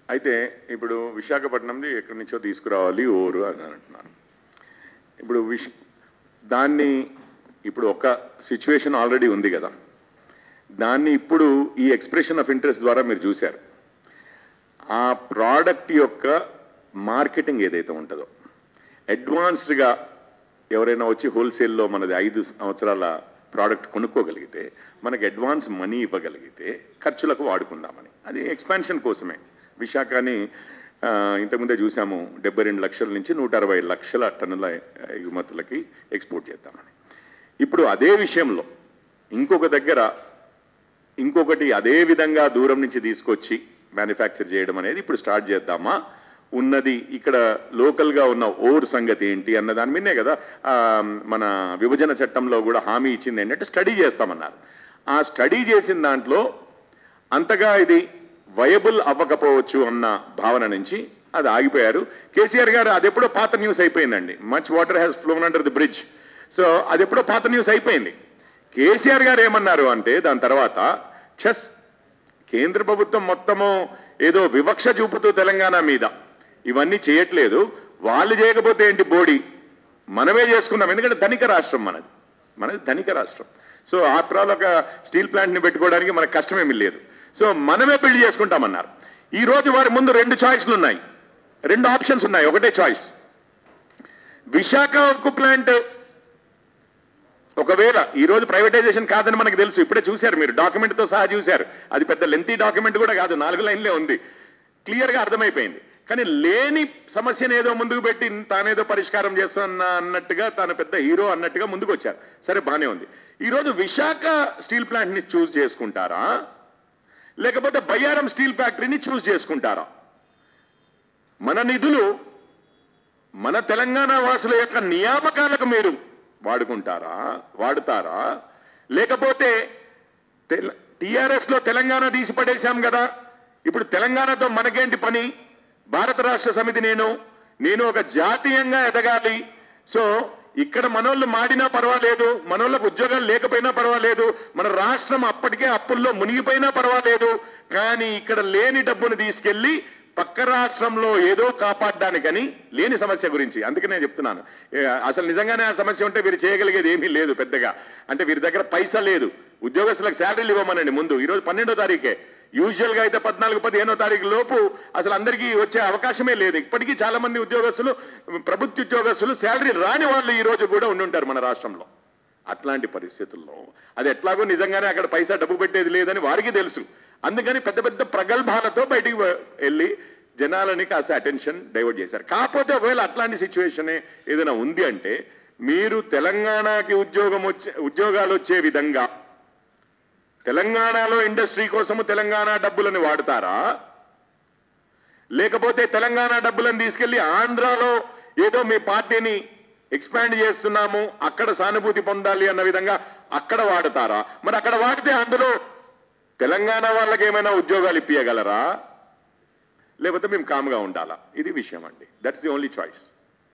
అయితే ఇప్పుడు విశాఖపట్నంది ఎక్కడి నుంచో తీసుకురావాలి ఓరు అని అంటున్నారు ఇప్పుడు విష్ దాన్ని ఇప్పుడు ఒక సిచ్యువేషన్ ఆల్రెడీ ఉంది కదా దాన్ని ఇప్పుడు ఈ ఎక్స్ప్రెషన్ ఆఫ్ ఇంట్రెస్ట్ ద్వారా మీరు చూశారు ఆ ప్రోడక్ట్ యొక్క మార్కెటింగ్ ఏదైతే ఉంటుందో అడ్వాన్స్డ్గా ఎవరైనా వచ్చి హోల్సేల్లో మనది ఐదు సంవత్సరాల ప్రోడక్ట్ కొనుక్కోగలిగితే మనకి అడ్వాన్స్ మనీ ఇవ్వగలిగితే ఖర్చులకు వాడుకుందామని అది ఎక్స్పాన్షన్ కోసమే విశాఖని ఆ, ఇంతకుముందే చూసాము డెబ్బై రెండు లక్షల నుంచి నూట అరవై లక్షల టన్నుల ఎగుమతులకి ఎక్స్పోర్ట్ చేద్దామని ఇప్పుడు అదే విషయంలో ఇంకొక దగ్గర ఇంకొకటి అదే విధంగా దూరం నుంచి తీసుకొచ్చి మ్యానుఫ్యాక్చర్ చేయడం అనేది ఇప్పుడు స్టార్ట్ చేద్దామా ఉన్నది ఇక్కడ లోకల్గా ఉన్న ఓర్ సంగతి ఏంటి అన్న దాని మీదనే కదా ఆ, మన విభజన చట్టంలో కూడా హామీ ఇచ్చింది ఏంటంటే స్టడీ చేస్తామన్నారు ఆ స్టడీ చేసిన దాంట్లో అంతగా ఇది వయబుల్ అవ్వకపోవచ్చు అన్న భావన నుంచి అది ఆగిపోయారు కేసీఆర్ గారు అది ఎప్పుడో పాత న్యూస్ అయిపోయిందండి much water has flown under the bridge so అది ఎప్పుడో పాత న్యూస్ అయిపోయింది కేసీఆర్ గారు ఏమన్నారు అంటే దాని తర్వాత చెస్ కేంద్ర ప్రభుత్వం మొత్తము ఏదో వివక్ష చూపుతూ తెలంగాణ మీద ఇవన్నీ చేయట్లేదు వాళ్ళు చేయకపోతే ఏంటి బోడీ మనమే చేసుకున్నాం ఎందుకంటే ధనిక రాష్ట్రం మనది మనది ధనిక రాష్ట్రం సో ఆఫ్టర్ ఆల్ ఒక స్టీల్ ప్లాంట్ని పెట్టుకోవడానికి మనకు కష్టమేమీ లేదు సో మనమే బిల్డ్ చేసుకుంటామన్నారు ఈ రోజు వారి ముందు రెండు చాయిస్లు ఉన్నాయి రెండు ఆప్షన్స్ ఉన్నాయి ఒకటే చాయిస్ విశాఖ ఉక్కు ప్లాంట్ ఒకవేళ ఈ రోజు ప్రైవేటైజేషన్ కాదని మనకు తెలుసు ఇప్పుడే చూశారు మీరు డాక్యుమెంట్తో సహా చూశారు అది పెద్ద లెంతీ డాక్యుమెంట్ కూడా కాదు నాలుగు లైన్లే ఉంది క్లియర్గా అర్థమైపోయింది కానీ లేని సమస్యను ఏదో ముందుకు పెట్టి తానేదో పరిష్కారం చేస్తున్నా అన్నట్టుగా తాను పెద్ద హీరో అన్నట్టుగా ముందుకు వచ్చారు సరే బానే ఉంది ఈరోజు విశాఖ స్టీల్ ప్లాంట్ని చూస్ చేసుకుంటారా లేకపోతే బయ్యారం స్టీల్ ఫ్యాక్టరీని చూస్ చేసుకుంటారా మన నిధులు మన తెలంగాణ వాసుల యొక్క నియామకాలకు మీరు వాడుకుంటారా వాడుతారా లేకపోతే టిఆర్ఎస్ లో తెలంగాణ తీసి పడేశాం కదా ఇప్పుడు తెలంగాణతో మనకేంటి పని భారత రాష్ట్ర సమితి నేను నేను ఒక జాతీయంగా ఎదగాలి సో ఇక్కడ మనోళ్ళు మాడినా పర్వాలేదు మనోళ్ళకు ఉద్యోగాలు లేకపోయినా పర్వాలేదు మన రాష్ట్రం అప్పటికే అప్పుల్లో మునిగిపోయినా పర్వాలేదు కానీ ఇక్కడ లేని డబ్బును తీసుకెళ్లి పక్క రాష్ట్రంలో ఏదో కాపాడడానికని లేని సమస్య గురించి అందుకే నేను చెప్తున్నాను ఏ, అసలు నిజంగానే ఆ సమస్య ఉంటే వీరు చేయగలిగేది ఏమీ లేదు పెద్దగా అంటే వీరి దగ్గర పైసా లేదు ఉద్యోగస్తులకు శాలరీలు ఇవ్వమనండి ముందు ఈరోజు పన్నెండో తారీఖే యూజువల్ గా అయితే పద్నాలుగు పదిహేనో తారీఖు లోపు అసలు అందరికీ వచ్చే అవకాశమే లేదు ఇప్పటికీ చాలా మంది ఉద్యోగస్తులు ప్రభుత్వ ఉద్యోగస్తులు శాలరీ రాని వాళ్ళు ఈ రోజు కూడా ఉండుంటారు మన రాష్ట్రంలో అట్లాంటి పరిస్థితుల్లో అది ఎట్లాగో నిజంగానే అక్కడ పైసా డబ్బు పెట్టేది లేదని వారికి తెలుసు అందుకని పెద్ద పెద్ద ప్రగల్భాలతో బయటికి వ- వెళ్ళి జనాలని కాస్త అటెన్షన్ డైవర్ట్ చేశారు కాకపోతే ఒకవేళ అట్లాంటి సిచ్యువేషన్ ఏదైనా ఉంది అంటే మీరు తెలంగాణకి ఉద్యోగం వచ్చే ఉద్యోగాలు వచ్చే విధంగా తెలంగాణలో ఇండస్ట్రీ కోసము తెలంగాణ డబ్బులను వాడతారా లేకపోతే తెలంగాణ డబ్బులను తీసుకెళ్లి ఆంధ్రాలో ఏదో మీ పార్టీని ఎక్స్పాండ్ చేస్తున్నాము అక్కడ సానుభూతి పొందాలి అన్న విధంగా అక్కడ వాడతారా మరి అక్కడ వాడితే అందులో తెలంగాణ వాళ్ళకి ఏమైనా ఉద్యోగాలు ఇప్పియగలరా లేకపోతే మేము కామ్గా ఉండాలా ఇది విషయం అండి దట్స్ ది ఓన్లీ చాయిస్